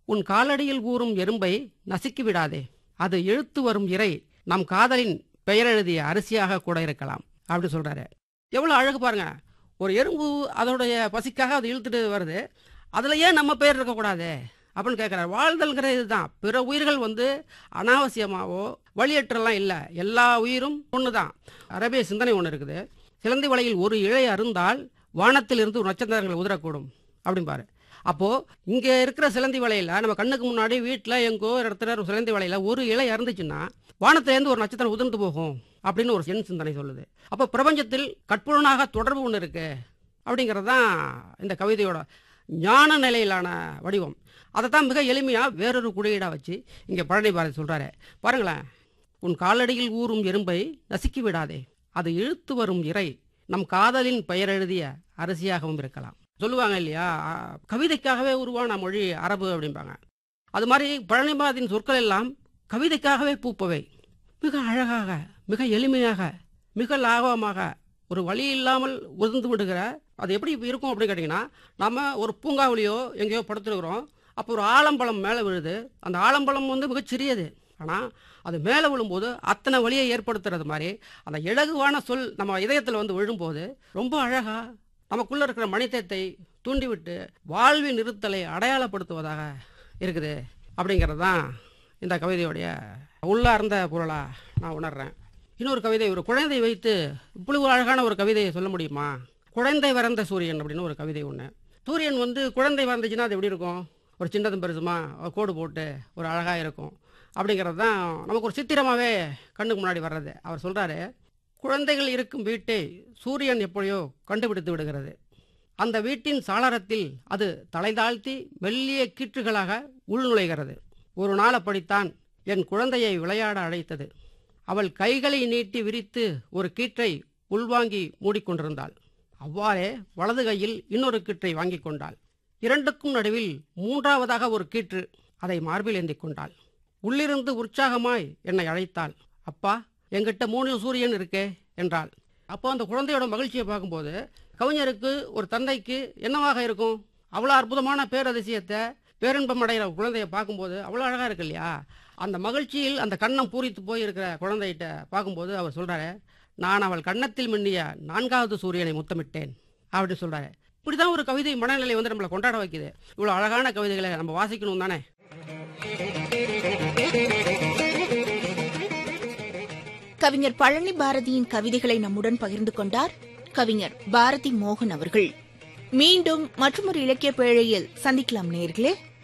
உன் காலடியில் ஊறும் எறும்பை நசுக்கி விடாதே அது இழுத்து வரும் இறை நம் காதலின் பெயர் எழுதிய அரிசியாக கூட இருக்கலாம் அப்படி சொல்றாரு எவ்வளோ அழகு பாருங்க ஒரு எறும்பு அதோடைய பசிக்காக அது இழுத்துட்டு வருது அதில் ஏன் நம்ம பெயர் இருக்கக்கூடாது அப்படின்னு கேட்குறாரு வாழ்தல்ங்கிறது இதுதான் பிற உயிர்கள் வந்து அனாவசியமாவோ வழியற்றெல்லாம் இல்லை எல்லா உயிரும் ஒன்று தான் அரபிய சிந்தனை ஒன்று இருக்குது சிலந்தி வலையில் ஒரு இழை அருந்தால் வானத்தில் இருந்து ஒரு நட்சத்திரங்கள் உதிரக்கூடும் அப்படிம்பாரு அப்போது இங்கே இருக்கிற சிலந்தி வலையில் நம்ம கண்ணுக்கு முன்னாடி வீட்டில் எங்கோ ஒரு இடத்துல ஒரு சிலந்தி வலையில் ஒரு இலை அருந்துச்சுன்னா வானத்திலேருந்து ஒரு நட்சத்திரம் உதிர்ந்து போகும் அப்படின்னு ஒரு எண் சிந்தனை சொல்லுது அப்போ பிரபஞ்சத்தில் கட்புலனாக தொடர்பு ஒன்று இருக்கு அப்படிங்கிறது தான் இந்த கவிதையோட ஞான நிலையிலான வடிவம் அதை தான் மிக எளிமையாக வேறொரு குறியீடாக வச்சு இங்கே பழனி பாரதி சொல்கிறாரு பாருங்களேன் உன் காலடியில் ஊறும் எறும்பை நசுக்கி விடாதே அது இழுத்து வரும் இறை நம் காதலின் பெயர் எழுதிய அரிசியாகவும் இருக்கலாம் சொல்லுவாங்க இல்லையா ஆ, கவிதைக்காகவே உருவான மொழி அரபு அப்படிம்பாங்க அது மாதிரி பழனிபாதின் சொற்கள் எல்லாம் கவிதைக்காகவே பூப்பவை மிக அழகாக மிக எளிமையாக மிக லாகவமாக ஒரு வழி இல்லாமல் உதிர்ந்து விடுகிற அது எப்படி இருக்கும் அப்படின்னு கேட்டிங்கன்னா நம்ம ஒரு பூங்காவிலையோ எங்கேயோ படுத்துருக்குறோம் அப்போ ஒரு ஆலம்பழம் மேலே விழுது அந்த ஆலம்பழம் வந்து மிகச்சிறியது ஆனால் அது மேலே விழும்போது அத்தனை வழியை ஏற்படுத்துறது மாதிரி அந்த இலகுவான சொல் நம்ம இதயத்தில் வந்து விழும்போது ரொம்ப அழகா நமக்குள்ளே இருக்கிற மனிதத்தை தூண்டிவிட்டு வாழ்வின் இருத்தலை அடையாளப்படுத்துவதாக இருக்குது அப்படிங்கிறது தான் இந்த கவிதையுடைய உள்ளார்ந்த பொருளாக நான் உணர்றேன் இன்னொரு கவிதை ஒரு குழந்தை வைத்து இவ்வளவு அழகான ஒரு கவிதையை சொல்ல முடியுமா குழந்தை வறந்த சூரியன் அப்படின்னு ஒரு கவிதை ஒன்று சூரியன் வந்து குழந்தை வறந்துச்சுன்னா அது எப்படி இருக்கும் ஒரு சின்னதும் பெருசுமா ஒரு கோடு போட்டு ஒரு அழகாக இருக்கும் அப்படிங்கிறது தான் நமக்கு ஒரு சித்திரமாகவே கண்ணுக்கு முன்னாடி வர்றது அவர் சொல்கிறாரு குழந்தைகள் இருக்கும் வீட்டை சூரியன் எப்படியோ கண்டுபிடித்து விடுகிறது அந்த வீட்டின் சாளரத்தில் அது தலை தாழ்த்தி மெல்லிய கீற்றுகளாக உள்நுழைகிறது ஒரு நாள் அப்படித்தான் என் குழந்தையை விளையாட அழைத்தது அவள் கைகளை நீட்டி விரித்து ஒரு கீற்றை உள்வாங்கி மூடிக்கொண்டிருந்தாள் அவ்வாறே வலது கையில் இன்னொரு கீற்றை வாங்கி கொண்டாள் இரண்டுக்கும் நடுவில் மூன்றாவதாக ஒரு கீற்று அதை மார்பில் ஏந்திக் கொண்டாள் உள்ளிருந்து உற்சாகமாய் என்னை அழைத்தாள் அப்பா என்கிட்ட மூணு சூரியன் இருக்கே என்றாள் அப்போ அந்த குழந்தையோட மகிழ்ச்சியை பார்க்கும்போது கவிஞருக்கு ஒரு தந்தைக்கு என்னவாக இருக்கும் அவ்வளோ அற்புதமான பேரதிசயத்தை பேரின்பம் அடைகிற குழந்தையை பார்க்கும்போது அவ்வளோ அழகாக இருக்கு இல்லையா அந்த மகிழ்ச்சியில் அந்த கண்ணம் பூரித்து போய் இருக்கிற குழந்தைகிட்ட பார்க்கும்போது அவர் சொல்கிறாரு நான் அவள் கன்னத்தில் மின்னிய நான்காவது சூரியனை முத்தமிட்டேன் அப்படி சொல்கிறாரு இப்படி தான் ஒரு கவிதை மனநிலை வந்து நம்மளை கொண்டாட வைக்குது இவ்வளோ அழகான கவிதைகளை நம்ம வாசிக்கணும் தானே கவிஞர் பழனி பாரதியின் கவிதைகளை நம்முடன் பகிர்ந்து கொண்டார் கவிஞர் பாரதி மோகன் அவர்கள் மீண்டும் மற்றொரு இலக்கிய பேழையில் சந்திக்கலாம் நேர்களே